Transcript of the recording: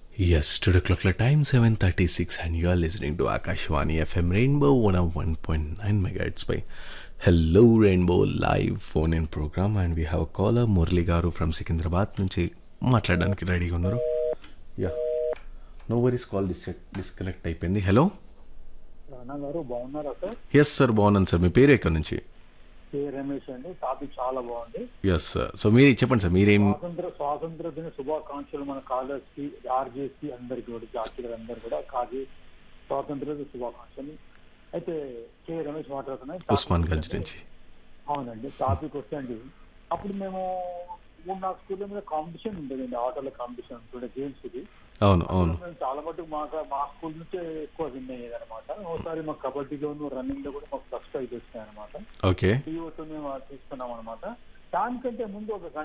Yes, today clock la time 7:36 and you are listening to Akashwani FM Rainbow 101.9 megahertz by Hello Rainbow live phone in program and we have a caller Murali గారు from Secunderabad నుంచి మాట్లాడడానికి రెడీగా ఉన్నారు yeah no worries call dis disconnect అయిపోయింది hello Rana గారు బాగున్నారా sir yes sir బాగున్నాను sir మీ పేరు ఎక్కడి నుంచి కే రమేష్ అండి టాపిక్ చాలా బాగుంది ఎస్ సార్ సో మీరు చెప్పండి సార్ మీరేం స్వాతంత్ర స్వాతంత్ర దిన శుభాకాంక్షలు మన కాలేజ్ కి ఆర్జేసి అందరికి కూడా జాతీయులు అందరు కూడా కాజీ స్వాతంత్ర దిన శుభాకాంక్షలు అయితే కే రమేష్ మాట్లాడుతున్నాయి ఉస్మాన్ గంజ్ నుంచి అవునండి టాపిక్ వస్తే అండి అప్పుడు మేము మూడు నాలుగు స్కూల్లో మీద కాంపిటీషన్ ఉండేదండి ఆటల కాంపిటీషన్ ఉంటుండే గేమ్స్ ఇది అవును అవును మేము చాలా మటుకు మా మా స్కూల్ నుంచే ఎక్కువ విన్ అయ్యేది అనమాట ఒకసారి మా కబడ్డీలోను రన్నింగ్ లో కూడా మాకు ఫస్ట్ ప్రైజ్ వచ్చినాయి అనమాట ఓకే టీఓతో మేము తీసుకున్నాం అనమాట దానికంటే ముందు ఒక